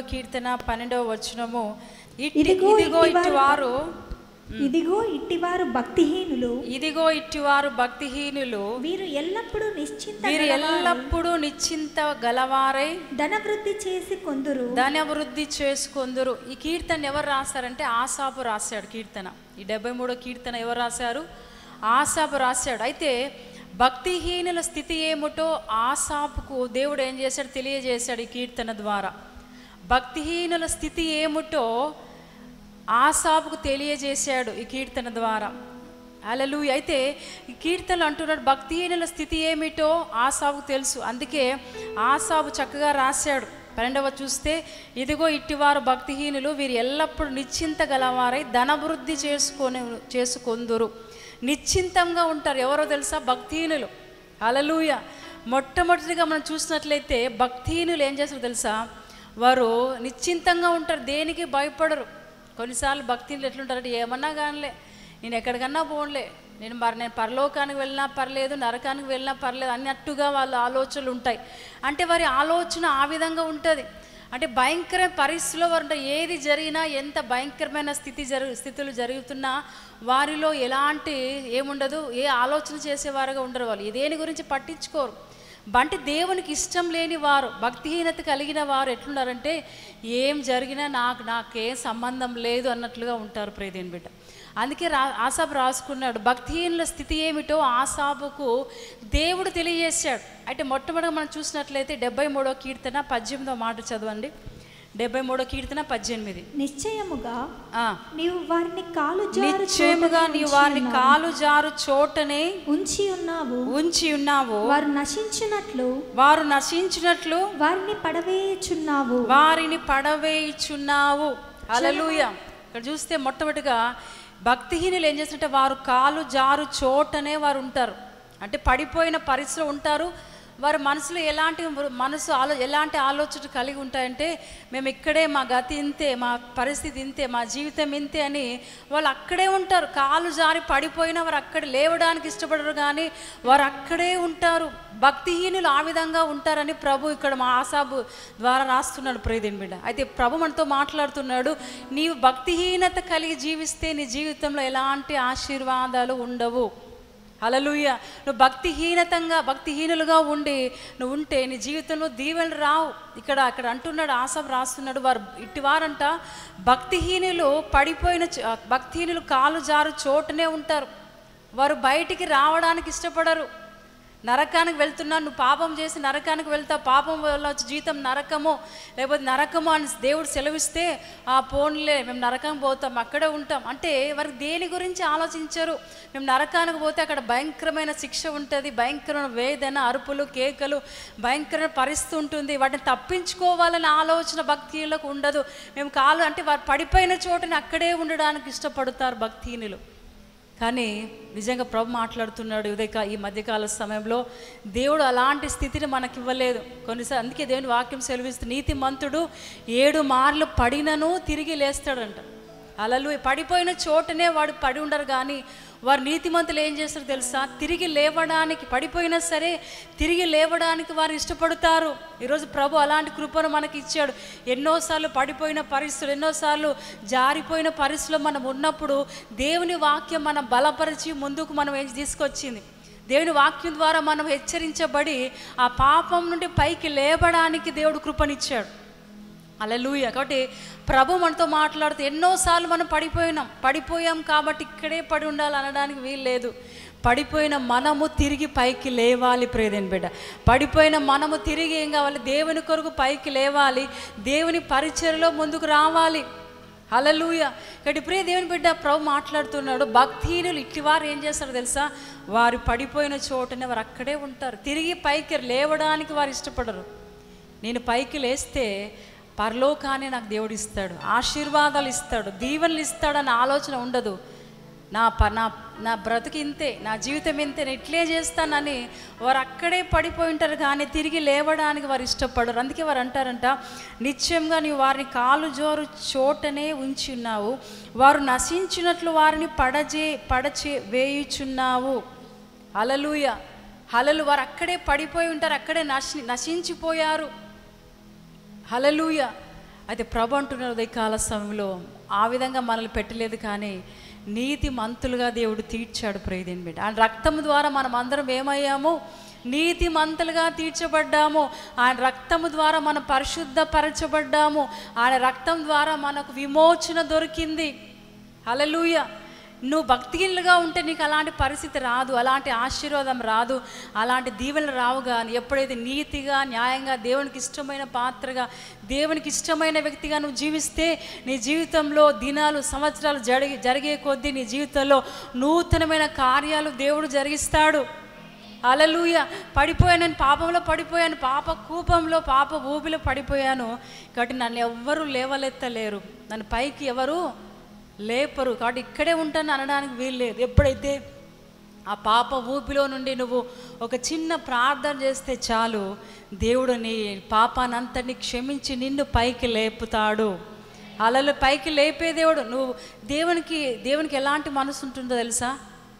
కీర్తన పన్నెండవ వచనము ఇట్టి ఇదిగో ఇదిగో ఇట్టి ఇట్టివారు వారు ఇదిగో ఇట్టివారు భక్తిహీనులు ఇదిగో ఇట్టివారు భక్తిహీనులు వీరు ఎల్లప్పుడూ నిశ్చింత వీరు గలవారై, ఎల్లప్పుడూ నిశ్చింత గలవారై ధనవృద్ధి చేసి కొందురు ధనవృద్ధి చేసుకొందురు ఈ కీర్తన ఎవరు రాశారంటే ఆసాపు రాశాడు కీర్తన ఈ డెబ్బై మూడో కీర్తన ఎవరు రాశారు ఆసాపు రాశాడు అయితే భక్తిహీనుల స్థితి ఏమిటో ఆసాపుకు దేవుడు ఏం చేశాడు తెలియజేశాడు ఈ కీర్తన ద్వారా భక్తిహీనుల స్థితి ఏమిటో ఆసాపుకు తెలియజేశాడు ఈ కీర్తన ద్వారా అలలు అయితే ఈ కీర్తనలు అంటున్నాడు భక్తిహీనుల స్థితి ఏమిటో ఆసావుకు తెలుసు అందుకే ఆసావు చక్కగా రాశాడు పన్నెండవ చూస్తే ఇదిగో ఇట్టివారు భక్తిహీనులు వీరు ఎల్లప్పుడూ నిశ్చింత గలవారై ధనవృద్ధి చేసుకొని చేసుకొందురు నిశ్చింతంగా ఉంటారు ఎవరో తెలుసా భక్తిహీనులు అలలుయ మొట్టమొదటిగా మనం చూసినట్లయితే భక్తిహీనులు ఏం చేస్తారో తెలుసా వారు నిశ్చింతంగా ఉంటారు దేనికి భయపడరు కొన్నిసార్లు భక్తిహీనులు ఎట్లుంటారంటే ఏమన్నా కానిలే నేను ఎక్కడికన్నా పోన్లే నేను మరి నేను పరలోకానికి వెళ్ళినా పర్లేదు నరకానికి వెళ్ళినా పర్లేదు అన్నట్టుగా వాళ్ళ ఆలోచనలు ఉంటాయి అంటే వారి ఆలోచన ఆ విధంగా ఉంటుంది అంటే భయంకర పరిస్థితిలో వారు ఉంటారు. ఏది జరిగినా ఎంత భయంకరమైన స్థితి జరుగు స్థితులు జరుగుతున్నా వారిలో ఎలాంటి ఏముండదు ఏ ఆలోచన చేసేవారుగా ఉండరు వాళ్ళు దేని గురించి పట్టించుకోరు బంటి దేవునికి ఇష్టం లేని వారు భక్తిహీనత కలిగిన వారు ఎట్లున్నారంటే ఏం జరిగినా నాకు నాకేం సంబంధం లేదు అన్నట్లుగా ఉంటారు ప్రేదేని బిడ్డ అందుకే రా ఆసాబు రాసుకున్నాడు భక్తిహీనుల స్థితి ఏమిటో ఆసాబుకు దేవుడు తెలియజేశాడు అయితే మొట్టమొదటి మనం చూసినట్లయితే డెబ్బై మూడో కీర్తన పద్దెనిమిదో మాట చదవండి డెబ్బై మూడో కీర్తన పద్దెనిమిది నిశ్చయముగా ఆ. నీవు వారిని కాలు జారు నిశ్చయముగా చోటనే నీవు ఉంచి వారిని ఉన్నావు. కాలు జారు చోటనే ఉంచి ఉన్నావు ఉంచి ఉన్నావు వారు నశించినట్లు వారు నశించినట్లు వారిని పడవేయుచున్నావు వారిని పడవేయిచున్నావు అలలుయ ఇక్కడ చూస్తే మొట్టమొదటిగా భక్తిహీనులు ఏం చేస్తుంటే వారు కాలు జారు చోటనే వారు ఉంటారు అంటే పడిపోయిన పరిస్థితిలో ఉంటారు వారి మనసులో ఎలాంటి మనసు ఆలో ఎలాంటి ఆలోచనలు కలిగి ఉంటాయంటే మేము ఇక్కడే మా గతి ఇంతే మా పరిస్థితి ఇంతే మా జీవితం ఇంతే అని వాళ్ళు అక్కడే ఉంటారు కాలు జారి పడిపోయినా వారు అక్కడ లేవడానికి ఇష్టపడరు కానీ వారు అక్కడే ఉంటారు భక్తిహీనులు ఆ విధంగా ఉంటారని ప్రభు ఇక్కడ మా ఆసాబు ద్వారా రాస్తున్నాడు ప్రియదేని బిడ్డ అయితే ప్రభు మనతో మాట్లాడుతున్నాడు నీవు భక్తిహీనత కలిగి జీవిస్తే నీ జీవితంలో ఎలాంటి ఆశీర్వాదాలు ఉండవు హలలుయ నువ్వు భక్తిహీనతంగా భక్తిహీనులుగా ఉండి నువ్వు ఉంటే నీ జీవితంలో దీవెనలు రావు ఇక్కడ అక్కడ అంటున్నాడు ఆశం రాస్తున్నాడు వారు ఇట్టివారంట భక్తిహీనులు పడిపోయిన చ- భక్తిహీనులు కాలు జారు చోటనే ఉంటారు వారు బయటికి రావడానికి ఇష్టపడరు నరకానికి వెళ్తున్నాను నువ్వు పాపం చేసి నరకానికి వెళ్తావు పాపం వల్ల వచ్చి జీతం నరకము లేకపోతే నరకము అని దేవుడు సెలవిస్తే ఆ పోన్లే మేము నరకం పోతాం అక్కడే ఉంటాం అంటే వారికి దేని గురించి ఆలోచించరు మేము నరకానికి పోతే అక్కడ భయంకరమైన శిక్ష ఉంటుంది భయంకరమైన వేదన అరుపులు కేకలు భయంకరమైన పరిస్థితి ఉంటుంది వాటిని తప్పించుకోవాలనే ఆలోచన భక్తిలకు ఉండదు మేము కాలు అంటే వారు పడిపోయిన చోటని అక్కడే ఉండడానికి ఇష్టపడతారు భక్తిహీనులు కానీ నిజంగా ప్రభు మాట్లాడుతున్నాడు ఉదయక ఈ మధ్యకాల సమయంలో దేవుడు అలాంటి స్థితిని మనకి ఇవ్వలేదు కొన్నిసార్లు అందుకే దేవుని వాక్యం సెలవిస్తుంది నీతి మంతుడు ఏడు మార్లు పడినను తిరిగి లేస్తాడంట అలలు పడిపోయిన చోటనే వాడు పడి ఉండరు కానీ వారు నీతిమంతులు ఏం చేస్తారు తెలుసా తిరిగి లేవడానికి పడిపోయినా సరే తిరిగి లేవడానికి వారు ఇష్టపడతారు ఈరోజు ప్రభు అలాంటి కృపను మనకి ఇచ్చాడు ఎన్నోసార్లు పడిపోయిన పరిస్థితులు ఎన్నోసార్లు జారిపోయిన పరిస్థితుల్లో మనం ఉన్నప్పుడు దేవుని వాక్యం మనం బలపరిచి ముందుకు మనం ఏం తీసుకొచ్చింది దేవుని వాక్యం ద్వారా మనం హెచ్చరించబడి ఆ పాపం నుండి పైకి లేవడానికి దేవుడు కృపనిచ్చాడు అలలుయ కాబట్టి ప్రభు మనతో మాట్లాడుతూ ఎన్నోసార్లు మనం పడిపోయినాం పడిపోయాం కాబట్టి ఇక్కడే పడి ఉండాలి అనడానికి వీలు లేదు పడిపోయిన మనము తిరిగి పైకి లేవాలి ప్రేదేని బిడ్డ పడిపోయిన మనము తిరిగి ఏం కావాలి దేవుని కొరకు పైకి లేవాలి దేవుని పరిచయలో ముందుకు రావాలి హలలుయ ఇక్కడ ఇప్పుడే దేవుని బిడ్డ ప్రభు మాట్లాడుతున్నాడు భక్తిహీనులు ఇట్టివారు ఏం చేస్తారో తెలుసా వారు పడిపోయిన చోటనే వారు అక్కడే ఉంటారు తిరిగి పైకి లేవడానికి వారు ఇష్టపడరు నేను పైకి లేస్తే పరలోకాన్ని నాకు దేవుడు ఇస్తాడు ఆశీర్వాదాలు ఇస్తాడు దీవెనలు ఇస్తాడన్న ఆలోచన ఉండదు నా ప నా నా బ్రతుకు ఇంతే నా జీవితం ఇంతే నేను ఇట్లే చేస్తానని వారు అక్కడే పడిపోయి ఉంటారు కానీ తిరిగి లేవడానికి వారు ఇష్టపడరు అందుకే వారు అంటారంట నిశ్చయంగా నీవు వారిని కాలు జోరు చోటనే ఉంచి ఉన్నావు వారు నశించినట్లు వారిని పడజే పడచే వేయుచున్నావు అలలుయ హలలు వారు అక్కడే పడిపోయి ఉంటారు అక్కడే నశి నశించిపోయారు హలలుయ అయితే ప్రభు అంటున్నారు ఉదయకాల సమయంలో ఆ విధంగా మనల్ని పెట్టలేదు కానీ నీతి మంతులుగా దేవుడు తీర్చాడు ప్రేదేని బిడ్డ ఆయన రక్తం ద్వారా మనం అందరం ఏమయ్యాము నీతి మంతులుగా తీర్చబడ్డాము ఆయన రక్తము ద్వారా మనం పరిశుద్ధపరచబడ్డాము ఆయన రక్తం ద్వారా మనకు విమోచన దొరికింది హల్లెలూయ నువ్వు భక్తిహీనులుగా ఉంటే నీకు అలాంటి పరిస్థితి రాదు అలాంటి ఆశీర్వాదం రాదు అలాంటి దీవెనలు రావు కానీ ఎప్పుడైతే నీతిగా న్యాయంగా దేవునికి ఇష్టమైన పాత్రగా దేవునికి ఇష్టమైన వ్యక్తిగా నువ్వు జీవిస్తే నీ జీవితంలో దినాలు సంవత్సరాలు జరిగి జరిగే కొద్దీ నీ జీవితంలో నూతనమైన కార్యాలు దేవుడు జరిగిస్తాడు అలలుయ పడిపోయాను నేను పాపంలో పడిపోయాను పాప కూపంలో పాప ఊబిలో పడిపోయాను కాబట్టి నన్ను ఎవ్వరూ లేవలెత్తలేరు నన్ను పైకి ఎవరు లేపరు కాబట్టి ఇక్కడే ఉంటాను అనడానికి వీల్లేదు ఎప్పుడైతే ఆ పాప ఊపిలో నుండి నువ్వు ఒక చిన్న ప్రార్థన చేస్తే చాలు దేవుడు నీ పాపానంతటిని క్షమించి నిన్ను పైకి లేపుతాడు అలలు పైకి లేపే దేవుడు నువ్వు దేవునికి దేవునికి ఎలాంటి మనసు ఉంటుందో తెలుసా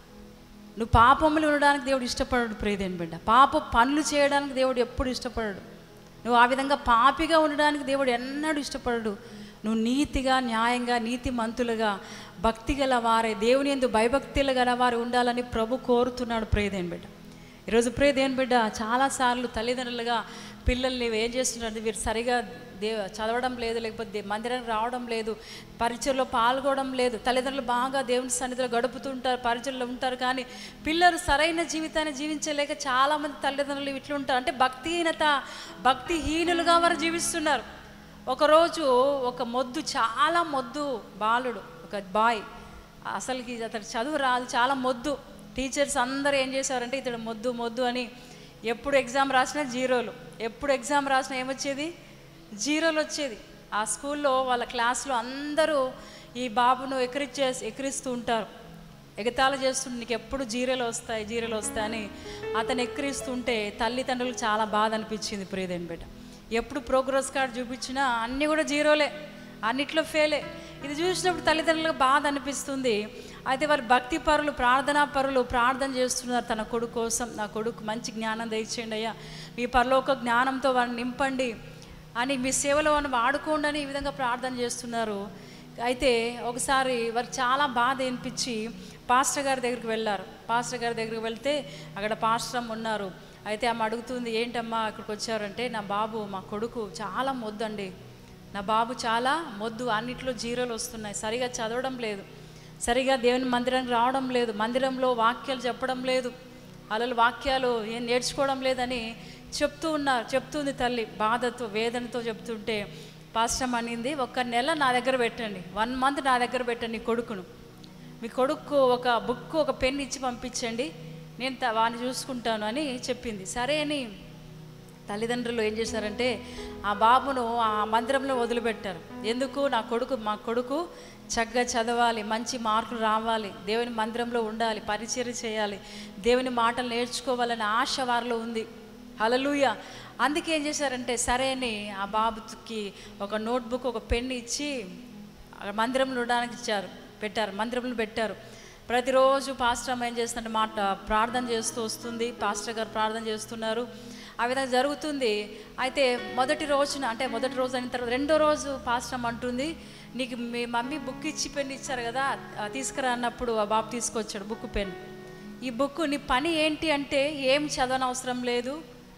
నువ్వు పాపములు ఉండడానికి దేవుడు ఇష్టపడడు ప్రియదేని బిడ్డ పాప పనులు చేయడానికి దేవుడు ఎప్పుడు ఇష్టపడడు నువ్వు ఆ విధంగా పాపిగా ఉండడానికి దేవుడు ఎన్నడూ ఇష్టపడడు నువ్వు నీతిగా న్యాయంగా నీతిమంతులుగా భక్తి గల వారే దేవుని ఎందు భయభక్తులు గల వారు ఉండాలని ప్రభు కోరుతున్నాడు ప్రియదేని బిడ్డ ఈరోజు ప్రియదేని బిడ్డ చాలాసార్లు తల్లిదండ్రులుగా పిల్లల్ని ఏం చేస్తున్నారు వీరు సరిగా దే చదవడం లేదు లేకపోతే దే- మందిరానికి రావడం లేదు పరిచయలో పాల్గొనడం లేదు తల్లిదండ్రులు బాగా దేవుని సన్నిధిలో గడుపుతుంటారు పరిచయలో ఉంటారు కానీ పిల్లలు సరైన జీవితాన్ని జీవించలేక చాలామంది తల్లిదండ్రులు ఇట్లా ఉంటారు అంటే భక్తిహీనత భక్తిహీనులుగా వారు జీవిస్తున్నారు ఒకరోజు ఒక మొద్దు చాలా మొద్దు బాలుడు ఒక బాయ్ అసలుకి అతడు చదువు రాదు చాలా మొద్దు టీచర్స్ అందరూ ఏం చేశారంటే ఇతడు మొద్దు మొద్దు అని ఎప్పుడు ఎగ్జామ్ రాసినా జీరోలు ఎప్పుడు ఎగ్జామ్ రాసినా ఏమొచ్చేది జీరోలు వచ్చేది ఆ స్కూల్లో వాళ్ళ క్లాస్లో అందరూ ఈ బాబును ఎక్కిరిచ్చే ఎక్కిరిస్తూ ఉంటారు ఎగతాళి చేస్తుంటే నీకు ఎప్పుడు జీరోలు వస్తాయి జీరోలు వస్తాయని అతను ఎక్కిరిస్తుంటే తల్లిదండ్రులకు చాలా బాధ అనిపించింది ప్రియదేని బిడ్డ ఎప్పుడు ప్రోగ్రెస్ కార్డ్ చూపించినా అన్నీ కూడా జీరోలే అన్నిట్లో ఫెయిలే ఇది చూసినప్పుడు తల్లిదండ్రులకు బాధ అనిపిస్తుంది అయితే వారు భక్తి పరులు ప్రార్థనా పరులు ప్రార్థన చేస్తున్నారు తన కొడుకు కోసం నా కొడుకు మంచి జ్ఞానం దయచేయండి అయ్యా మీ పరలోక జ్ఞానంతో వారిని నింపండి అని మీ సేవలో వారిని వాడుకోండి అని ఈ విధంగా ప్రార్థన చేస్తున్నారు అయితే ఒకసారి వారు చాలా బాధ అనిపించి పాస్టర్ గారి దగ్గరికి వెళ్ళారు పాస్టర్ గారి దగ్గరికి వెళ్తే అక్కడ పాస్టర్ అమ్మ ఉన్నారు అయితే ఆమె అడుగుతుంది ఏంటమ్మా ఇక్కడికి వచ్చారంటే నా బాబు మా కొడుకు చాలా మొద్దండి నా బాబు చాలా మొద్దు అన్నిట్లో జీరోలు వస్తున్నాయి సరిగా చదవడం లేదు సరిగా దేవుని మందిరానికి రావడం లేదు మందిరంలో వాక్యాలు చెప్పడం లేదు అలలు వాక్యాలు ఏం నేర్చుకోవడం లేదని చెప్తూ ఉన్నారు చెప్తుంది తల్లి బాధతో వేదనతో చెప్తుంటే పాస్టమ్ అనింది ఒక నెల నా దగ్గర పెట్టండి వన్ మంత్ నా దగ్గర పెట్టండి నీ కొడుకును మీ కొడుకు ఒక బుక్ ఒక పెన్ ఇచ్చి పంపించండి నేను త- వాడిని చూసుకుంటాను అని చెప్పింది సరే అని తల్లిదండ్రులు ఏం చేశారంటే ఆ బాబును ఆ మందిరంలో వదిలిపెట్టారు ఎందుకు నా కొడుకు మా కొడుకు చక్కగా చదవాలి మంచి మార్కులు రావాలి దేవుని మందిరంలో ఉండాలి పరిచర్య చేయాలి దేవుని మాటలు నేర్చుకోవాలనే ఆశ వారిలో ఉంది హలలుయ అందుకే ఏం చేశారంటే సరే అని ఆ బాబుకి ఒక నోట్బుక్ ఒక పెన్ ఇచ్చి అక్కడ మందిరంలో ఉండడానికి ఇచ్చారు పెట్టారు మందిరంలో పెట్టారు ప్రతిరోజు పాస్టర్ అమ్మ ఏం చేస్తుందంటే మాట ప్రార్థన చేస్తూ వస్తుంది పాస్టర్ గారు ప్రార్థన చేస్తున్నారు ఆ విధంగా జరుగుతుంది అయితే మొదటి రోజున అంటే మొదటి రోజు అయిన తర్వాత రెండో రోజు పాస్టర్ అమ్మ అంటుంది నీకు మీ మమ్మీ బుక్ ఇచ్చి పెన్ ఇచ్చారు కదా ఆ తీసుకురా అన్నప్పుడు ఆ బాబు తీసుకొచ్చాడు బుక్ పెన్ ఈ బుక్ నీ పని ఏంటి అంటే ఏం చదవనవసరం లేదు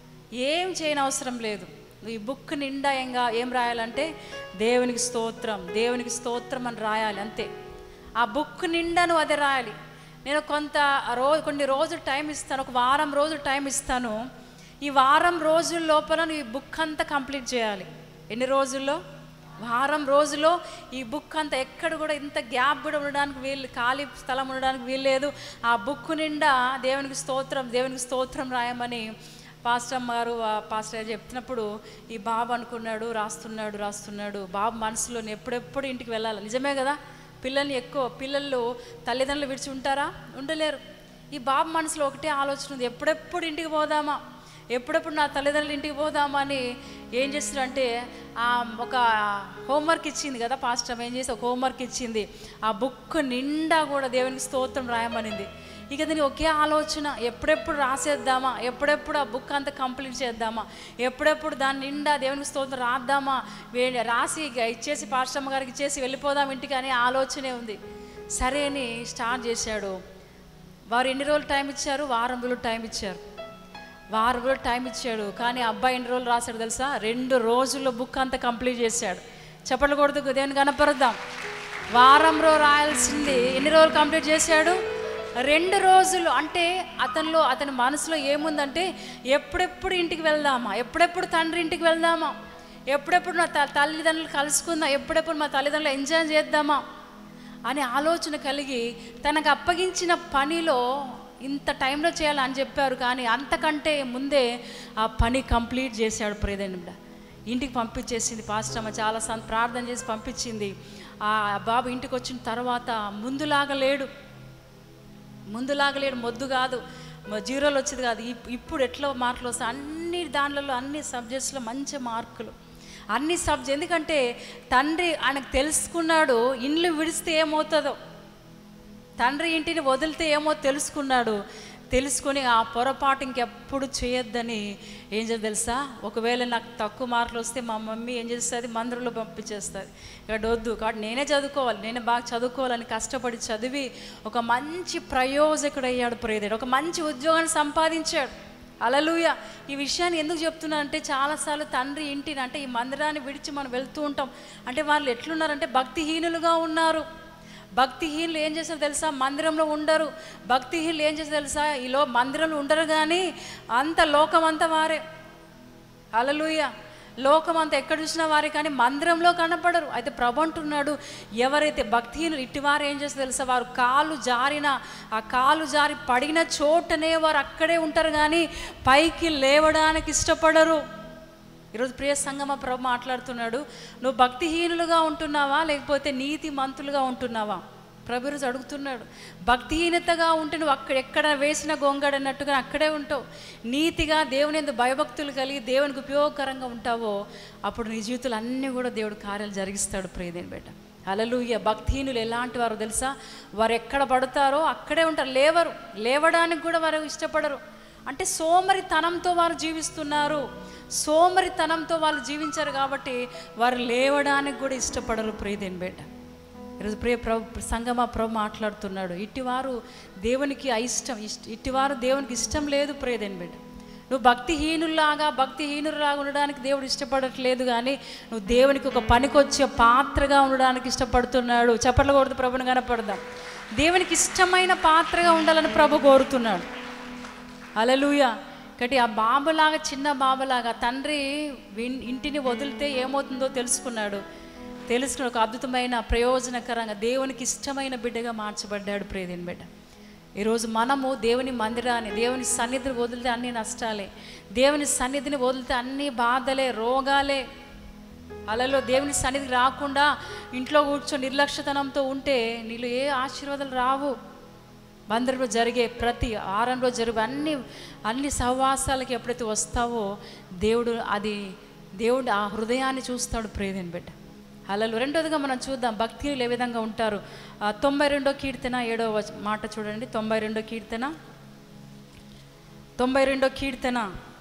ఏం చేయనవసరం లేదు నువ్వు ఈ బుక్ నిండా ఏంగా ఏం రాయాలంటే దేవునికి స్తోత్రం దేవునికి స్తోత్రం అని రాయాలి అంతే ఆ బుక్ నిండా నువ్వు అదే రాయాలి నేను కొంత రో కొన్ని రోజులు టైం ఇస్తాను ఒక వారం రోజులు టైం ఇస్తాను ఈ వారం రోజుల లోపల నువ్వు ఈ బుక్ అంతా కంప్లీట్ చేయాలి ఎన్ని రోజుల్లో వారం రోజులో ఈ బుక్ అంతా ఎక్కడ కూడా ఇంత గ్యాప్ కూడా ఉండడానికి వీలు ఖాళీ స్థలం ఉండడానికి వీల్లేదు ఆ బుక్ నిండా దేవునికి స్తోత్రం దేవునికి స్తోత్రం రాయమని పాస్టర్ అమ్మ గారు ఆ పాస్టర్ గారు చెప్తున్నప్పుడు ఈ బాబు అనుకున్నాడు రాస్తున్నాడు రాస్తున్నాడు బాబు మనసులో ఎప్పుడెప్పుడు ఇంటికి వెళ్ళాలి నిజమే కదా పిల్లల్ని ఎక్కువ పిల్లలు తల్లిదండ్రులు విడిచి ఉంటారా ఉండలేరు ఈ బాబు మనసులో ఒకటే ఆలోచన ఉంది ఎప్పుడెప్పుడు ఇంటికి పోదామా ఎప్పుడెప్పుడు నా తల్లిదండ్రులు ఇంటికి పోదామా అని ఏం చేస్తున్నారంటే ఆ ఒక హోంవర్క్ ఇచ్చింది కదా పాస్టర్ ఏం చేసి ఒక హోంవర్క్ ఇచ్చింది ఆ బుక్ నిండా కూడా దేవునికి స్తోత్రం రాయమనింది ఇక దీని ఒకే ఆలోచన ఎప్పుడెప్పుడు రాసేద్దామా ఎప్పుడెప్పుడు ఆ బుక్ అంతా కంప్లీట్ చేద్దామా ఎప్పుడెప్పుడు దాని నిండా దేవునికి స్తోత్రం రాద్దామా వే- రాసి ఇక ఇచ్చేసి పాస్టమ్మ గారికి ఇచ్చేసి వెళ్ళిపోదాం ఇంటికి అనే ఆలోచనే ఉంది సరే అని స్టార్ట్ చేశాడు వారు ఎన్ని రోజులు టైం ఇచ్చారు వారం రోజులు టైం ఇచ్చారు వారం రోజులు టైం ఇచ్చాడు కానీ అబ్బాయి ఎన్ని రోజులు రాశాడు తెలుసా రెండు రోజుల్లో బుక్ అంతా కంప్లీట్ చేశాడు చెప్పలు కొడుతూ దేవుని కనపరుద్దాం వారంలో రాయాల్సింది ఎన్ని రోజులు కంప్లీట్ చేశాడు రెండు రోజులు అంటే అతనిలో అతని మనసులో ఏముందంటే ఎప్పుడెప్పుడు ఇంటికి వెళ్దామా ఎప్పుడెప్పుడు తండ్రి ఇంటికి వెళ్దామా ఎప్పుడెప్పుడు నా త- తల్లిదండ్రులు కలుసుకుందాం ఎప్పుడెప్పుడు మా తల్లిదండ్రులు ఎంజాయ్ చేద్దామా అనే ఆలోచన కలిగి తనకు అప్పగించిన పనిలో ఇంత టైంలో చేయాలని చెప్పారు కానీ అంతకంటే ముందే ఆ పని కంప్లీట్ చేశాడు ప్రేదండ ఇంటికి పంపించేసింది పాస్టర్ అమ్మ చాలా సం ప్రార్థన చేసి పంపించింది ఆ బాబు ఇంటికి వచ్చిన తర్వాత ముందులాగా లేడు ముందులాగా లేడు మొద్దు కాదు మ- జీరోలు వచ్చేది కాదు ఇప్- ఇప్పుడు ఎట్లా మార్కులు వస్తాయి అన్ని దాంట్లో అన్ని సబ్జెక్ట్స్లో మంచి మార్కులు అన్ని సబ్జెక్ట్ ఎందుకంటే తండ్రి ఆయనకు తెలుసుకున్నాడు ఇండ్లు విడిస్తే ఏమవుతుందో తండ్రి ఇంటిని వదిలితే ఏమో తెలుసుకున్నాడు తెలుసుకొని ఆ పొరపాటు ఇంకెప్పుడు చేయొద్దని ఏం చేయాలి తెలుసా ఒకవేళ నాకు తక్కువ మార్కులు వస్తే మా మమ్మీ ఏం చేస్తుంది మందిరంలో పంపించేస్తుంది ఇక్కడ వద్దు కాబట్టి నేనే చదువుకోవాలి నేనే బాగా చదువుకోవాలని కష్టపడి చదివి ఒక మంచి ప్రయోజకుడు అయ్యాడు ప్రేదేడు ఒక మంచి ఉద్యోగాన్ని సంపాదించాడు అలలుయ ఈ విషయాన్ని ఎందుకు చెప్తున్నా అంటే చాలాసార్లు తండ్రి ఇంటిని అంటే ఈ మందిరాన్ని విడిచి మనం వెళ్తూ ఉంటాం అంటే వాళ్ళు ఎట్లున్నారంటే భక్తిహీనులుగా ఉన్నారు భక్తిహీనులు ఏం చేస్తారు తెలుసా మందిరంలో ఉండరు భక్తిహీనులు ఏం చేస్తారు తెలుసా ఈలో మందిరంలో ఉండరు కానీ అంత లోకం అంతా వారే అలలుయ లోకం అంతా ఎక్కడ చూసినా వారే కానీ మందిరంలో కనపడరు అయితే ప్రభు అంటున్నాడు ఎవరైతే భక్తిహీనులు ఇటువారు ఏం చేస్తారు తెలుసా వారు కాలు జారిన ఆ కాలు జారి పడిన చోటనే వారు అక్కడే ఉంటారు కానీ పైకి లేవడానికి ఇష్టపడరు ఈరోజు ప్రియ సంగమ ప్రభు మాట్లాడుతున్నాడు నువ్వు భక్తిహీనులుగా ఉంటున్నావా లేకపోతే నీతి మంతులుగా ఉంటున్నావా ప్రభు ఈరోజు అడుగుతున్నాడు భక్తిహీనతగా ఉంటే నువ్వు అక్కడ ఎక్కడ వేసిన గొంగడ అన్నట్టుగా అక్కడే ఉంటావు నీతిగా దేవుని ఎందుకు భయభక్తులు కలిగి దేవునికి ఉపయోగకరంగా ఉంటావో అప్పుడు నీ జీవితాలు అన్నీ కూడా దేవుడు కార్యాలు జరిగిస్తాడు ప్రియదేని బేట అలలుయ్య భక్తిహీనులు ఎలాంటి వారు తెలుసా వారు ఎక్కడ పడతారో అక్కడే ఉంటారు లేవరు లేవడానికి కూడా వారు ఇష్టపడరు అంటే సోమరితనంతో వారు జీవిస్తున్నారు సోమరితనంతో వాళ్ళు జీవించారు కాబట్టి వారు లేవడానికి కూడా ఇష్టపడరు ప్రియదేని బేట ఈరోజు ప్రియ ప్రభు సంగమ ప్రభు మాట్లాడుతున్నాడు ఇట్టివారు దేవునికి అయిష్టం ఇష్ట ఇట్టివారు దేవునికి ఇష్టం లేదు ప్రియదేని బేట నువ్వు భక్తిహీనుల్లాగా భక్తిహీనులాగా ఉండడానికి దేవుడు ఇష్టపడట్లేదు కానీ నువ్వు దేవునికి ఒక పనికొచ్చే పాత్రగా ఉండడానికి ఇష్టపడుతున్నాడు చెప్పలకూడదు ప్రభుని కనపడదాం దేవునికి ఇష్టమైన పాత్రగా ఉండాలని ప్రభు కోరుతున్నాడు అలలుయ కాబట్టి ఆ బాబులాగా చిన్న బాబులాగా తండ్రి విన్- ఇంటిని వదిలితే ఏమవుతుందో తెలుసుకున్నాడు తెలుసుకుని ఒక అద్భుతమైన ప్రయోజనకరంగా దేవునికి ఇష్టమైన బిడ్డగా మార్చబడ్డాడు ప్రేదిన్ బిడ్డ ఈరోజు మనము దేవుని మందిరాన్ని దేవుని సన్నిధిని వదిలితే అన్ని నష్టాలే దేవుని సన్నిధిని వదిలితే అన్ని బాధలే రోగాలే అలలో దేవుని సన్నిధికి రాకుండా ఇంట్లో కూర్చొని నిర్లక్ష్యతనంతో ఉంటే నీళ్ళు ఏ ఆశీర్వాదాలు రావు మందిరంలో జరిగే ప్రతి ఆరంలో జరిగే అన్ని అన్ని సహవాసాలకి ఎప్పుడైతే వస్తావో దేవుడు అది దేవుడు ఆ హృదయాన్ని చూస్తాడు ప్రేదని బిడ్డ అలలు రెండోదిగా మనం చూద్దాం భక్తిలు ఏ విధంగా ఉంటారు ఆ, తొంభై రెండో కీర్తన ఏడో వచ- మాట చూడండి తొంభై రెండో కీర్తన తొంభై రెండో కీర్తన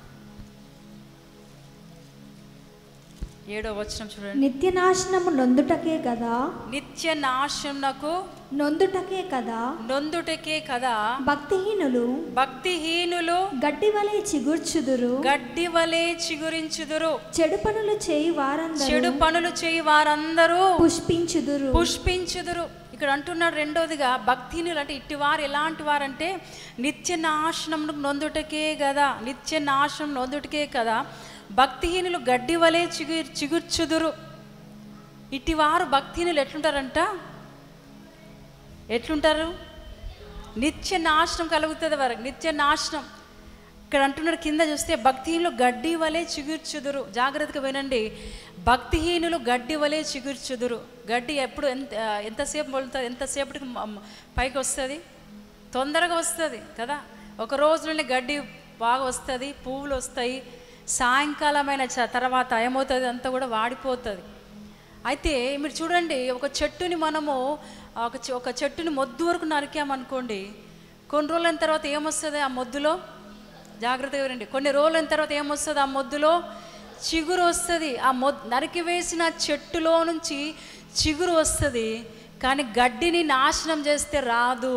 ఏడో వచనం చూడండి నిత్య నాశనము నొందుటకే కదా నిత్య నాశనకు నొందుటకే కదా నొందుటకే కదా భక్తిహీనులు భక్తిహీనులు గడ్డి వలె చిగుర్చుదురు గడ్డి వలె చిగురించుదురు చెడు పనులు చేయి వారందరూ చెడు పనులు చేయి వారందరూ పుష్పించుదురు పుష్పించుదురు ఇక్కడ అంటున్నాడు రెండోదిగా భక్తిహీనులు అంటే ఇట్టివారు ఎలాంటి వారంటే నిత్య నాశనం నొందుటకే కదా నిత్య నాశనం నొందుటకే కదా భక్తిహీనులు గడ్డి వలె చిగు చిగుర్చుదురు ఇట్టివారు భక్తిహీనులు ఎట్లుంటారంట ఎట్లుంటారు నిత్య నాశనం కలుగుతుంది వారికి నిత్య నాశనం ఇక్కడ అంటున్నారు కింద చూస్తే భక్తిహీనులు గడ్డి వలె చిగుర్చుదురు జాగ్రత్తగా వినండి భక్తిహీనులు గడ్డి వలె చిగుర్చుదురు గడ్డి ఎప్పుడు ఎంత ఎంతసేపు మొలుతుంది ఎంతసేపటికి మ- మ- పైకి వస్తుంది తొందరగా వస్తుంది కదా ఒక రోజులోనే గడ్డి బాగా వస్తుంది పువ్వులు వస్తాయి సాయంకాలమైన చ- తర్వాత ఏమవుతుంది అంతా కూడా వాడిపోతుంది అయితే మీరు చూడండి ఒక చెట్టుని మనము ఒక చె- ఒక చెట్టుని మొద్దు వరకు నరికామనుకోండి కొన్ని రోజులైన తర్వాత ఏమొస్తుంది ఆ మొద్దులో జాగ్రత్తగా వినండి కొన్ని రోజులైన తర్వాత ఏమొస్తుంది ఆ మొద్దులో చిగురు వస్తుంది ఆ మొద్ నరికి వేసిన చెట్టులో నుంచి చిగురు వస్తుంది కానీ గడ్డిని నాశనం చేస్తే రాదు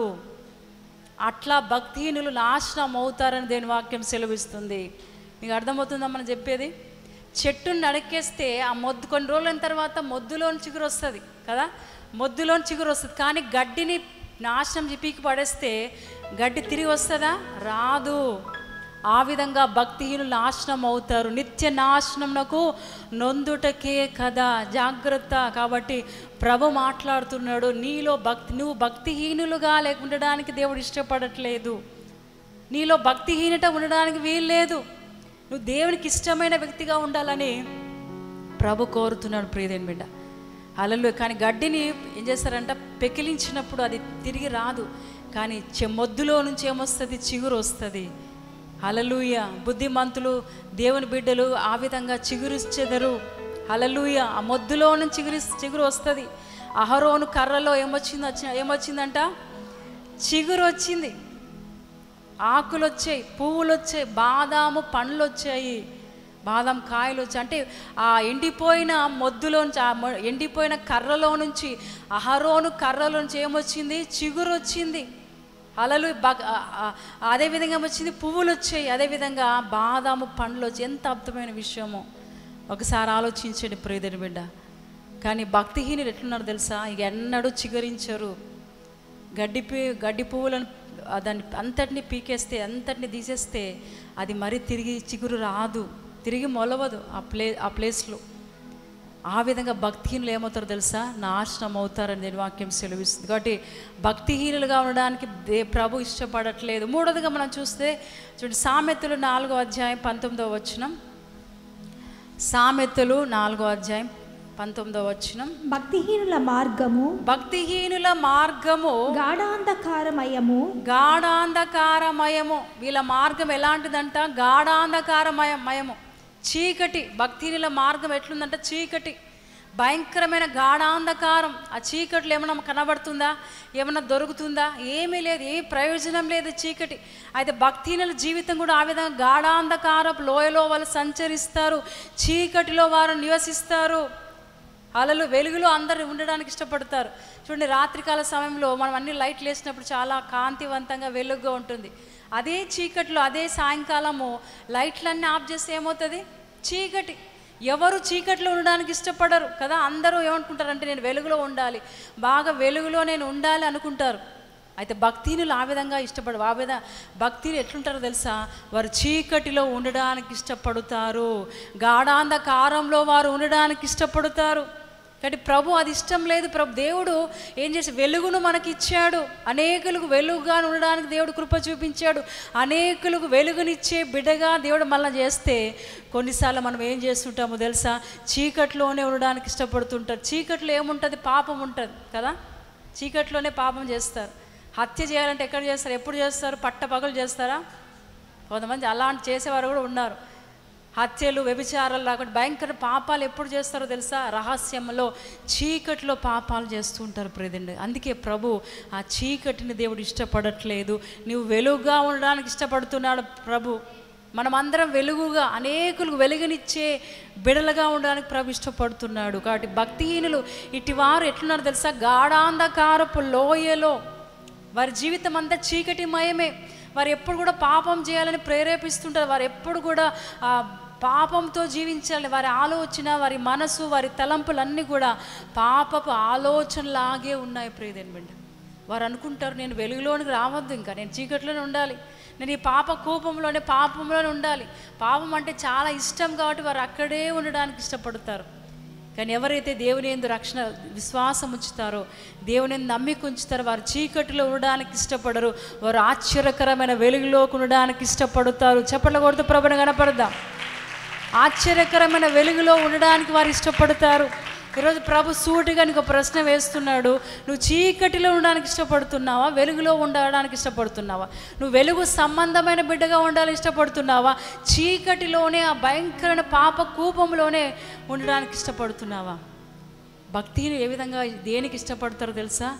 అట్లా భక్తిహీనులు నాశనం అవుతారని దేని వాక్యం సెలవిస్తుంది మీకు అర్థమవుతుందా మనం చెప్పేది చెట్టుని నరికేస్తే ఆ మొద్దు కొన్ని రోజులైన తర్వాత మొద్దులోని చిగురు వస్తుంది కదా మొద్దులోని చిగురు వస్తుంది కానీ గడ్డిని నాశనం చేసి పీకి పడేస్తే గడ్డి తిరిగి వస్తుందా రాదు ఆ విధంగా భక్తిహీనులు నాశనం అవుతారు నిత్య నాశనమునకు నొందుటకే కదా జాగ్రత్త కాబట్టి ప్రభు మాట్లాడుతున్నాడు నీలో భక్తి నువ్వు భక్తిహీనులుగా లేకుండడానికి దేవుడు ఇష్టపడట్లేదు నీలో భక్తిహీనత ఉండడానికి వీల్లేదు నువ్వు దేవునికి ఇష్టమైన వ్యక్తిగా ఉండాలని ప్రభు కోరుతున్నాడు ప్రియదేని బిడ్డ అలలు కానీ గడ్డిని ఏం చేస్తారంట పెకిలించినప్పుడు అది తిరిగి రాదు కానీ చె మొద్దులో నుంచి ఏమొస్తుంది చిగురు వస్తుంది హలలుయ బుద్ధిమంతులు దేవుని బిడ్డలు ఆ విధంగా చిగురిచ్చెదరు హలలుయ ఆ మొద్దులో నుంచి చిగురి చిగురు వస్తుంది అహరోను కర్రలో ఏమొచ్చింది వచ్చి ఏమొచ్చిందంట చిగురు వచ్చింది ఆకులు వచ్చాయి పువ్వులు వచ్చాయి బాదాము పండ్లు వచ్చాయి బాదం కాయలు వచ్చాయి అంటే ఆ ఎండిపోయిన మొద్దులోంచి ఆ మొ- ఎండిపోయిన కర్రలో నుంచి అహరోను కర్రలో నుంచి ఏమొచ్చింది చిగురు వచ్చింది అలలు బగ ఆ- ఆ- అదేవిధంగా వచ్చింది పువ్వులు వచ్చాయి అదేవిధంగా బాదాము పండ్లు వచ్చి ఎంత అద్భుతమైన విషయమో ఒకసారి ఆలోచించండి ప్రియదని బిడ్డ కానీ భక్తిహీనులు ఎట్లున్నారు తెలుసా ఇక ఎన్నడూ చిగురించరు గడ్డి పీ గడ్డి పువ్వులను ఆ దాన్ని అంతటిని పీకేస్తే అంతటిని తీసేస్తే అది మరీ తిరిగి చిగురు రాదు తిరిగి మొలవదు ఆ ప్లే ఆ ప్లేస్లో ఆ విధంగా భక్తిహీనులు ఏమవుతారో తెలుసా నాశనం అవుతారని నేను వాక్యం సెలవిస్తుంది కాబట్టి భక్తిహీనులుగా ఉండడానికి దే ప్రభు ఇష్టపడట్లేదు మూడోదిగా మనం చూస్తే చూడండి సామెతలు నాలుగో అధ్యాయం పంతొమ్మిదో వచనం సామెతలు నాలుగో అధ్యాయం పంతొమ్మిదో వచనం భక్తిహీనుల మార్గము భక్తిహీనుల మార్గము గాఢాంధకారమయము గాఢాంధకారమయము వీళ్ళ మార్గం ఎలాంటిదంట గాఢాంధకారమయమయము చీకటి భక్తిహీనుల మార్గం ఎట్లుందంట చీకటి భయంకరమైన గాఢాంధకారం ఆ చీకట్లో ఏమైనా కనబడుతుందా ఏమైనా దొరుకుతుందా ఏమీ లేదు ఏ ప్రయోజనం లేదు చీకటి అయితే భక్తిహీనుల జీవితం కూడా ఆ విధంగా గాఢాంధకారపు లోయలో వాళ్ళు సంచరిస్తారు చీకటిలో వారు నివసిస్తారు అలలు వెలుగులో అందరు ఉండడానికి ఇష్టపడతారు చూడండి రాత్రికాల సమయంలో మనం అన్ని లైట్లు వేసినప్పుడు చాలా కాంతివంతంగా వెలుగుగా ఉంటుంది అదే చీకట్లో అదే సాయంకాలము లైట్లన్నీ ఆఫ్ చేస్తే ఏమవుతుంది చీకటి ఎవరు చీకట్లో ఉండడానికి ఇష్టపడరు కదా అందరూ ఏమనుకుంటారంటే నేను వెలుగులో ఉండాలి బాగా వెలుగులో నేను ఉండాలి అనుకుంటారు అయితే భక్తినులు ఆ విధంగా ఇష్టపడు ఆ విధంగా భక్తిని ఎట్లుంటారో తెలుసా వారు చీకటిలో ఉండడానికి ఇష్టపడతారు గాఢాంధకారంలో వారు ఉండడానికి ఇష్టపడతారు కాబట్టి ప్రభు అది ఇష్టం లేదు ప్రభు దేవుడు ఏం చేసి వెలుగును మనకి ఇచ్చాడు అనేకులకు వెలుగుగా ఉండడానికి దేవుడు కృప చూపించాడు అనేకులకు వెలుగునిచ్చే బిడ్డగా దేవుడు మళ్ళీ చేస్తే కొన్నిసార్లు మనం ఏం చేస్తుంటామో తెలుసా చీకట్లోనే ఉండడానికి ఇష్టపడుతుంటారు చీకట్లో ఏముంటుంది పాపం ఉంటుంది కదా చీకట్లోనే పాపం చేస్తారు హత్య చేయాలంటే ఎక్కడ చేస్తారు ఎప్పుడు చేస్తారు పట్ట పగలు చేస్తారా కొంతమంది అలాంటి చేసేవారు కూడా ఉన్నారు హత్యలు వ్యభిచారాలు రాకుండా భయంకర పాపాలు ఎప్పుడు చేస్తారో తెలుసా రహస్యంలో చీకటిలో పాపాలు చేస్తూ ఉంటారు ప్రెదండి అందుకే ప్రభు ఆ చీకటిని దేవుడు ఇష్టపడట్లేదు నువ్వు వెలుగుగా ఉండడానికి ఇష్టపడుతున్నాడు ప్రభు మనమందరం వెలుగుగా అనేకులకు వెలుగునిచ్చే బిడలుగా ఉండడానికి ప్రభు ఇష్టపడుతున్నాడు కాబట్టి భక్తిహీనులు ఇటివారు ఎట్లున్నారు తెలుసా గాఢాంధకారపు లోయలో వారి జీవితం అంతా చీకటిమయమే వారు ఎప్పుడు కూడా పాపం చేయాలని ప్రేరేపిస్తుంటారు వారు ఎప్పుడు కూడా ఆ, పాపంతో జీవించాలి వారి ఆలోచన వారి మనసు వారి తలంపులన్నీ కూడా పాపపు ఆలోచనలాగే ఉన్నాయి ప్రియదేని బిడ్డ వారు అనుకుంటారు నేను వెలుగులోనికి రావద్దు ఇంకా నేను చీకట్లోనే ఉండాలి నేను ఈ పాప కూపంలోనే పాపంలోనే ఉండాలి పాపం అంటే చాలా ఇష్టం కాబట్టి వారు అక్కడే ఉండడానికి ఇష్టపడతారు కానీ ఎవరైతే దేవుని ఎందు రక్షణ విశ్వాసం ఉంచుతారో దేవుని ఎందు నమ్మిక ఉంచుతారో వారు చీకటిలో ఉండడానికి ఇష్టపడరు వారు ఆశ్చర్యకరమైన వెలుగులోకి ఉండడానికి ఇష్టపడతారు చెప్పలు కొడుతూ ప్రభుని కనపడదాం ఆశ్చర్యకరమైన వెలుగులో ఉండడానికి వారు ఇష్టపడతారు ఈరోజు ప్రభు సూటిగా నీకు ఒక ప్రశ్న వేస్తున్నాడు నువ్వు చీకటిలో ఉండడానికి ఇష్టపడుతున్నావా వెలుగులో ఉండడానికి ఇష్టపడుతున్నావా నువ్వు వెలుగు సంబంధమైన బిడ్డగా ఉండాలని ఇష్టపడుతున్నావా చీకటిలోనే ఆ భయంకరమైన పాప కూపంలోనే ఉండడానికి ఇష్టపడుతున్నావా భక్తిని ఏ విధంగా దేనికి ఇష్టపడతారో తెలుసా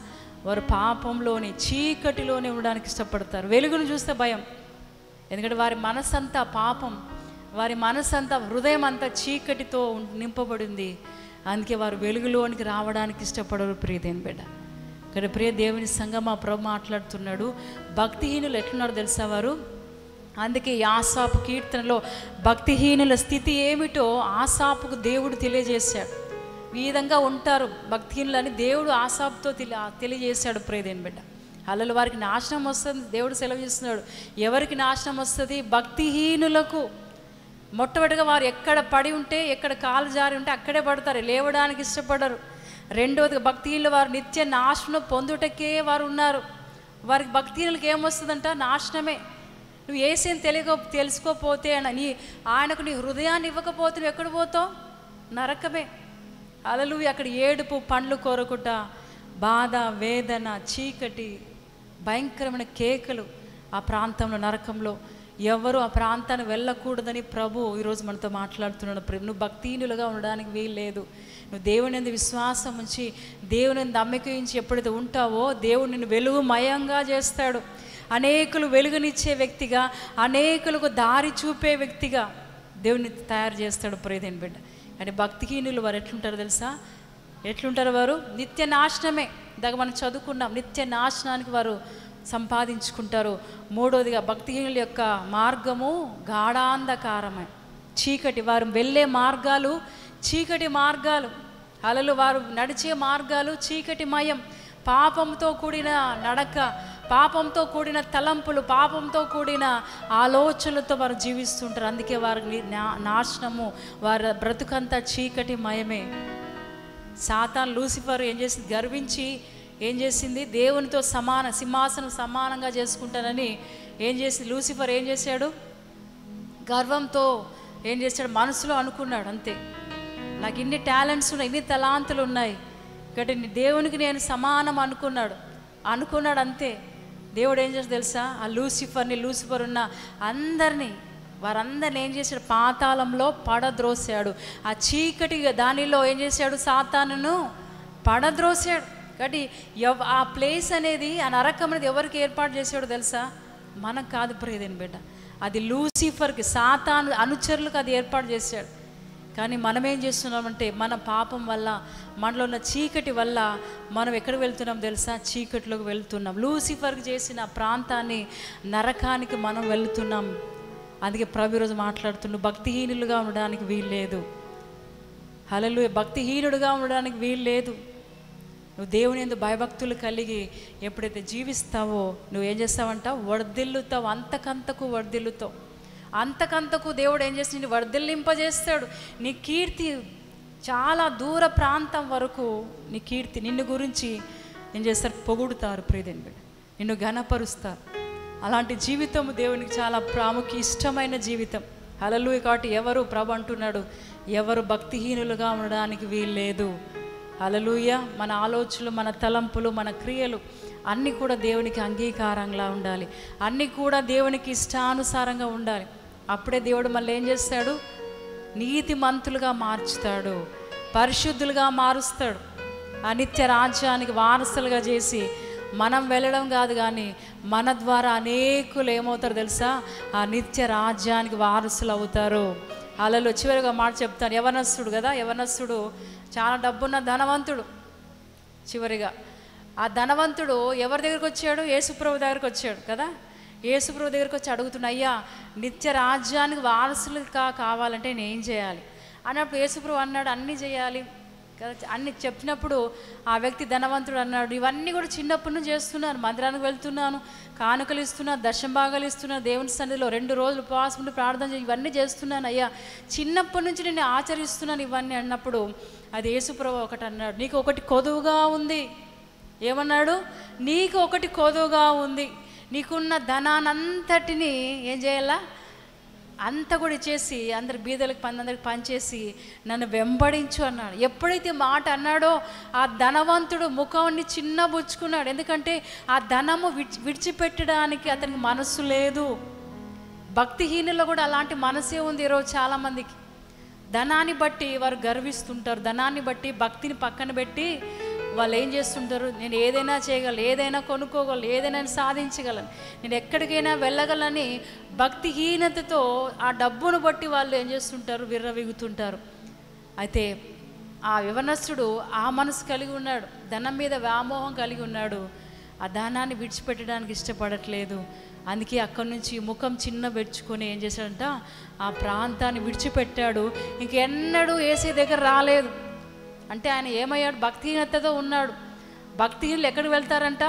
వారు పాపంలోని చీకటిలోనే ఉండడానికి ఇష్టపడతారు వెలుగును చూస్తే భయం ఎందుకంటే వారి మనసంతా పాపం వారి మనసంతా హృదయం అంతా చీకటితో ఉం- నింపబడింది అందుకే వారు వెలుగులోనికి రావడానికి ఇష్టపడరు ప్రియదేని బిడ్డ ఇక్కడ ప్రియ దేవుని సంఘం మా ప్రభు మాట్లాడుతున్నాడు భక్తిహీనులు ఎట్లున్నారో తెలుసా వారు అందుకే ఈ ఆసాపు కీర్తనలో భక్తిహీనుల స్థితి ఏమిటో ఆసాపుకు దేవుడు తెలియజేశాడు ఈ విధంగా ఉంటారు భక్తిహీనులని దేవుడు ఆసాపుతో తెలి తెలియజేశాడు ప్రియదేని బిడ్డ అల్లలు వారికి నాశనం వస్తుంది దేవుడు సెలవు చేస్తున్నాడు ఎవరికి నాశనం వస్తుంది భక్తిహీనులకు మొట్టమొదటిగా వారు ఎక్కడ పడి ఉంటే ఎక్కడ కాలు జారి ఉంటే అక్కడే పడతారు లేవడానికి ఇష్టపడరు రెండవదిగా భక్తిహీనులు వారు నిత్య నాశనం పొందుటకే వారు ఉన్నారు వారికి భక్తిహీనులకు ఏమొస్తుందంట నాశనమే నువ్వు ఏసేం తెలియక తెలుసుకోపోతే అన నీ ఆయనకు నీ హృదయాన్ని ఇవ్వకపోతే నువ్వు ఎక్కడ పోతావు నరకమే అలలు అక్కడ ఏడుపు పండ్లు కోరకుట బాధ వేదన చీకటి భయంకరమైన కేకలు ఆ ప్రాంతంలో నరకంలో ఎవరు ఆ ప్రాంతాన్ని వెళ్ళకూడదని ప్రభు ఈరోజు మనతో మాట్లాడుతున్నాడు ప్రేమ నువ్వు భక్తిహీనులుగా ఉండడానికి వీలు లేదు నువ్వు దేవుని ఎందు విశ్వాసం ఉంచి దేవుని ఎందు నమ్మిక ఉంచి ఎప్పుడైతే ఉంటావో దేవుడు నిన్ను వెలుగుమయంగా చేస్తాడు అనేకులు వెలుగునిచ్చే వ్యక్తిగా అనేకులకు దారి చూపే వ్యక్తిగా దేవుని తయారు చేస్తాడు ప్రేదేని బిడ్డ కానీ భక్తిహీనులు వారు ఎట్లుంటారో తెలుసా ఎట్లుంటారు వారు నిత్య నాశనమే ఇందాక మనం చదువుకున్నాం నిత్య నాశనానికి వారు సంపాదించుకుంటారు మూడోదిగా భక్తిహీనుల యొక్క మార్గము గాఢాంధకారమే చీకటి వారు వెళ్ళే మార్గాలు చీకటి మార్గాలు అలలు వారు నడిచే మార్గాలు చీకటి మయం పాపంతో కూడిన నడక పాపంతో కూడిన తలంపులు పాపంతో కూడిన ఆలోచనలతో వారు జీవిస్తుంటారు అందుకే వారి నా- నాశనము వారి బ్రతుకంతా చీకటి మయమే సాతాన్ లూసిఫర్ ఏం చేసింది గర్వించి ఏం చేసింది దేవునితో సమాన సింహాసనం సమానంగా చేసుకుంటానని ఏం చేసి లూసిఫర్ ఏం చేశాడు గర్వంతో ఏం చేశాడు మనసులో అనుకున్నాడు అంతే నాకు ఇన్ని టాలెంట్స్ ఉన్నాయి ఇన్ని తలాంతులు ఉన్నాయి కాబట్టి నీ దేవునికి నేను సమానం అనుకున్నాడు అనుకున్నాడు అంతే దేవుడు ఏం చేస్తాడు తెలుసా ఆ లూసిఫర్ని లూసిఫర్ ఉన్న అందరినీ వారందరిని ఏం చేశాడు పాతాళంలో పడద్రోసాడు ఆ చీకటి దానిలో ఏం చేశాడు సాతానును పడద్రోసాడు కాబట్టి ఎవ్ ఆ ప్లేస్ అనేది ఆ నరకం అనేది ఎవరికి ఏర్పాటు చేశాడో తెలుసా మనకు కాదు ప్రియదేని బిడ్డ అది లూసిఫర్కి సాతాను అనుచరులకు అది ఏర్పాటు చేశాడు కానీ మనం ఏం చేస్తున్నామంటే మన పాపం వల్ల మనలో ఉన్న చీకటి వల్ల మనం ఎక్కడికి వెళ్తున్నాం తెలుసా చీకటిలోకి వెళ్తున్నాం లూసిఫర్కి చేసిన ఆ ప్రాంతాన్ని నరకానికి మనం వెళ్తున్నాం అందుకే ప్రభు ఈరోజు మాట్లాడుతున్నాడు భక్తిహీనులుగా ఉండడానికి వీలు లేదు హలలు భక్తిహీనుడుగా ఉండడానికి వీలు లేదు నువ్వు దేవుని ఎందు భయభక్తులు కలిగి ఎప్పుడైతే జీవిస్తావో నువ్వు ఏం చేస్తావంట వర్ధిల్లుతావు అంతకంతకు వర్ధిల్లుతావు అంతకంతకు దేవుడు ఏం చేసి నిన్ను వర్ధిల్లింపజేస్తాడు నీ కీర్తి చాలా దూర ప్రాంతం వరకు నీ కీర్తి నిన్ను గురించి ఏం చేస్తారు పొగుడుతారు ప్రియదేని బిడ్డ నిన్ను ఘనపరుస్తారు అలాంటి జీవితం దేవునికి చాలా ప్రాముఖ్య ఇష్టమైన జీవితం హలలు కాబట్టి ఎవరు ప్రభు అంటున్నాడు ఎవరు భక్తిహీనులుగా ఉండడానికి వీల్లేదు హలలుయ మన ఆలోచనలు మన తలంపులు మన క్రియలు అన్నీ కూడా దేవునికి అంగీకారంగా ఉండాలి అన్నీ కూడా దేవునికి ఇష్టానుసారంగా ఉండాలి అప్పుడే దేవుడు మళ్ళీ ఏం చేస్తాడు నీతిమంతులుగా మార్చుతాడు పరిశుద్ధులుగా మారుస్తాడు ఆ నిత్య రాజ్యానికి వారసులుగా చేసి మనం వెళ్ళడం కాదు కానీ మన ద్వారా అనేకులు ఏమవుతారు తెలుసా ఆ నిత్య రాజ్యానికి వారసులు అవుతారు అలలో చివరిగా మాట చెప్తాను యవనస్తుడు కదా యవనస్తుడు చాలా డబ్బున్న ధనవంతుడు చివరిగా ఆ ధనవంతుడు ఎవరి దగ్గరికి వచ్చాడు యేసుప్రభు దగ్గరికి వచ్చాడు కదా యేసుప్రభు దగ్గరికి వచ్చి అడుగుతున్నా అయ్యా నిత్య రాజ్యానికి వారసులుగా కావాలంటే నేను ఏం చేయాలి అన్నప్పుడు యేసుప్రభు అన్నాడు అన్నీ చేయాలి కదా అన్ని చెప్పినప్పుడు ఆ వ్యక్తి ధనవంతుడు అన్నాడు ఇవన్నీ కూడా చిన్నప్పటి నుంచి చేస్తున్నాను మందిరానికి వెళ్తున్నాను కానుకలు ఇస్తున్నాను దశంభాగాలు ఇస్తున్నాను దేవుని సన్నిధిలో రెండు రోజులు ఉపవాసం ఉండి ప్రార్థన చేసి ఇవన్నీ చేస్తున్నాను అయ్యా చిన్నప్పటి నుంచి నేను ఆచరిస్తున్నాను ఇవన్నీ అన్నప్పుడు అది యేసుప్రభు ఒకటి అన్నాడు నీకు ఒకటి కొదువుగా ఉంది ఏమన్నాడు నీకు ఒకటి కొదువుగా ఉంది నీకున్న ధనానంతటిని ఏం చేయాలా అంత కూడా ఇచ్చేసి అందరి బీదలకు పందందరికి పనిచేసి నన్ను వెంబడించు అన్నాడు ఎప్పుడైతే మాట అన్నాడో ఆ ధనవంతుడు ముఖాన్ని చిన్నబుచ్చుకున్నాడు ఎందుకంటే ఆ ధనము విడిచి విడిచిపెట్టడానికి అతనికి మనస్సు లేదు భక్తిహీనుల్లో కూడా అలాంటి మనసే ఉంది ఈరోజు చాలామందికి ధనాన్ని బట్టి వారు గర్విస్తుంటారు ధనాన్ని బట్టి భక్తిని పక్కన పెట్టి వాళ్ళు ఏం చేస్తుంటారు నేను ఏదైనా చేయగలను ఏదైనా కొనుక్కోగలను ఏదైనా సాధించగలను నేను ఎక్కడికైనా వెళ్ళగలని భక్తిహీనతతో ఆ డబ్బును బట్టి వాళ్ళు ఏం చేస్తుంటారు విర్రవిగుతుంటారు అయితే ఆ యవనస్తుడు ఆ మనసు కలిగి ఉన్నాడు ధనం మీద వ్యామోహం కలిగి ఉన్నాడు ఆ ధనాన్ని విడిచిపెట్టడానికి ఇష్టపడట్లేదు అందుకే అక్కడి నుంచి ముఖం చిన్న పెట్టుకొని ఏం చేశాడంట ఆ ప్రాంతాన్ని విడిచిపెట్టాడు ఇంకెన్నడూ ఏసీ దగ్గర రాలేదు అంటే ఆయన ఏమయ్యాడు భక్తిహీనతతో ఉన్నాడు భక్తిహీనులు ఎక్కడికి వెళ్తారంట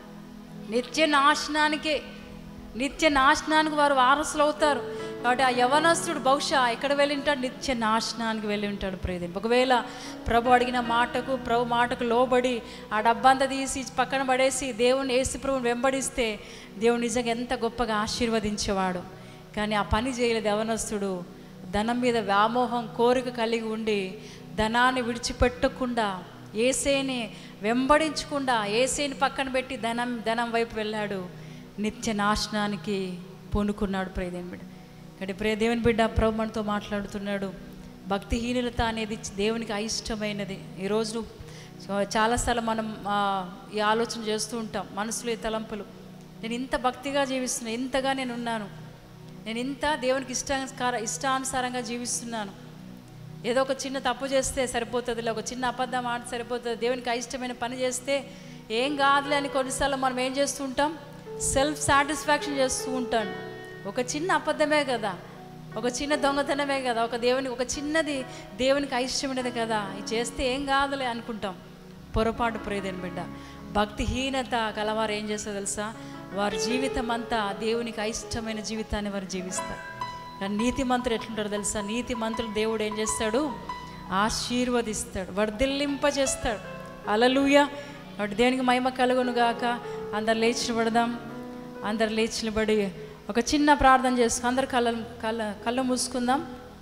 నిత్య నాశనానికే నిత్య నాశనానికి వారు వారసులు అవుతారు కాబట్టి ఆ యవనస్తుడు బహుశా ఎక్కడ వెళ్ళి ఉంటాడు నిత్య నాశనానికి వెళ్ళి ఉంటాడు ప్రేదేని ఒకవేళ ప్రభు అడిగిన మాటకు ప్రభు మాటకు లోబడి ఆ డబ్బంతా తీసి పక్కన పడేసి దేవుని ఏసు ప్రభుని వెంబడిస్తే దేవుడు నిజంగా ఎంత గొప్పగా ఆశీర్వదించేవాడు కానీ ఆ పని చేయలేదు యవనస్తుడు ధనం మీద వ్యామోహం కోరిక కలిగి ఉండి ధనాన్ని విడిచిపెట్టకుండా ఏసేని వెంబడించకుండా ఏసేని పక్కన పెట్టి ధనం ధనం వైపు వెళ్ళాడు నిత్య నాశనానికి పూనుకున్నాడు ప్రియదేవుని బిడ్డ ఇక్కడ ప్రియ దేవుని బిడ్డ ప్రభు మనతో మాట్లాడుతున్నాడు భక్తిహీనత అనేది దేవునికి అయిష్టమైనది ఈరోజు నువ్వు చాలాసార్లు మనం ఆ, ఈ ఆలోచన చేస్తూ ఉంటాం మనసులో ఈ తలంపులు నేను ఇంత భక్తిగా జీవిస్తున్నాను ఇంతగా నేను ఉన్నాను నేను ఇంత దేవునికి ఇష్టానుసార ఇష్టానుసారంగా జీవిస్తున్నాను ఏదో ఒక చిన్న తప్పు చేస్తే సరిపోతుంది ఒక చిన్న అబద్ధం ఆడితే సరిపోతుంది దేవునికి అయిష్టమైన పని చేస్తే ఏం కాదులే అని కొన్నిసార్లు మనం ఏం చేస్తూ ఉంటాం సెల్ఫ్ సాటిస్ఫాక్షన్ చేస్తూ ఉంటాం ఒక చిన్న అబద్ధమే కదా ఒక చిన్న దొంగతనమే కదా ఒక దేవుని ఒక చిన్నది దేవునికి అయిష్టమైనది కదా ఇది చేస్తే ఏం కాదులే అనుకుంటాం పొరపాటు ప్రేదని బిడ్డ భక్తిహీనత గలవారు ఏం చేస్తారు తెలుసా వారి జీవితం అంతా దేవునికి అయిష్టమైన జీవితాన్ని వారు జీవిస్తారు కానీ నీతి మంత్రులు ఎట్లుంటారు తెలుసా నీతి మంత్రులు దేవుడు ఏం చేస్తాడు ఆశీర్వదిస్తాడు వర్ధిల్లింపజేస్తాడు అలలుయ వాటి దేనికి మహిమ కలుగును గాక అందరు లేచి పడదాం అందరు లేచి నిలబడి ఒక చిన్న ప్రార్థన చేసుకు అందరు కళ్ళ కళ్ళ కళ్ళు మూసుకుందాం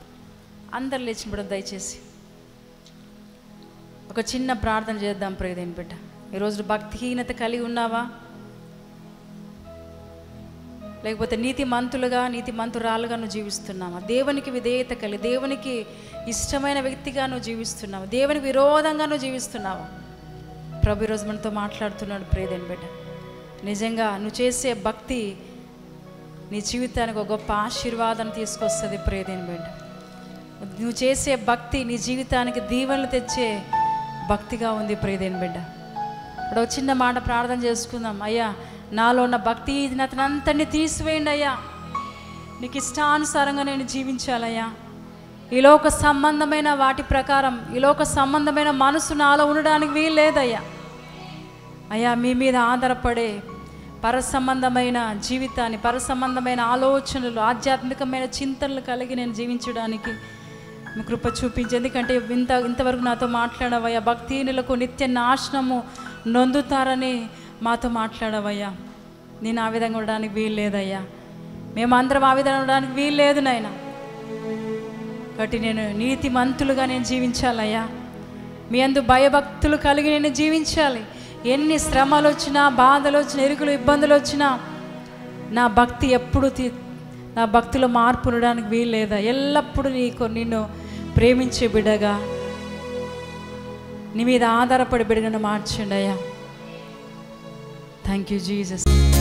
అందరు లేచి నిలబడదాం దయచేసి ఒక చిన్న ప్రార్థన చేద్దాం ప్రియదేని బిడ్డ ఈరోజు భక్తిహీనత కలిగి ఉన్నావా లేకపోతే నీతి మంతులుగా నీతి మంతురాలుగా నువ్వు జీవిస్తున్నావా దేవునికి విధేయత కలిగి దేవునికి ఇష్టమైన వ్యక్తిగా నువ్వు జీవిస్తున్నావా దేవునికి విరోధంగా నువ్వు జీవిస్తున్నావా ప్రభు ఈరోజు మనతో మాట్లాడుతున్నాడు ప్రేదేని బిడ్డ నిజంగా నువ్వు చేసే భక్తి నీ జీవితానికి ఒక గొప్ప ఆశీర్వాదం తీసుకొస్తుంది ప్రేదేని బిడ్డ నువ్వు చేసే భక్తి నీ జీవితానికి దీవెనలు తెచ్చే భక్తిగా ఉంది ప్రియదేని బిడ్డ ఇక్కడ ఒక చిన్న మాట ప్రార్థన చేసుకుందాం అయ్యా నాలో ఉన్న భక్తి అంతని తీసివేయండి అయ్యా నీకు ఇష్టానుసారంగా నేను జీవించాలయ్యా ఈ లోక సంబంధమైన వాటి ప్రకారం ఈ లోక సంబంధమైన మనసు నాలో ఉండడానికి వీలు లేదయ్యా అయ్యా మీ మీద ఆధారపడే పర సంబంధమైన జీవితాన్ని పర సంబంధమైన ఆలోచనలు ఆధ్యాత్మికమైన చింతనలు కలిగి నేను జీవించడానికి మీ కృప చూపించి ఎందుకంటే ఇంత ఇంతవరకు నాతో మాట్లాడవయ్యా భక్తిహీనులకు నిత్య నాశనము నొందుతారని మాతో మాట్లాడవయ్యా నేను ఆ విధంగా ఉండడానికి వీలు లేదయ్యా మేమందరం ఆ విధంగా ఉండడానికి వీలు లేదు నాయన కాబట్టి నేను నీతి మంతులుగా నేను జీవించాలయ్యా మీ అందు భయభక్తులు కలిగి నేను జీవించాలి ఎన్ని శ్రమలు వచ్చినా బాధలు వచ్చినా ఎరుకులు ఇబ్బందులు వచ్చినా నా భక్తి ఎప్పుడు తీ- నా భక్తిలో మార్పు ఉండడానికి వీలు లేదా ఎల్లప్పుడూ నీకు నిన్ను ప్రేమించే బిడ్డగా నీ మీద ఆధారపడి బిడ్డగా మార్చండి అయ్యా థ్యాంక్ యూ జీసస్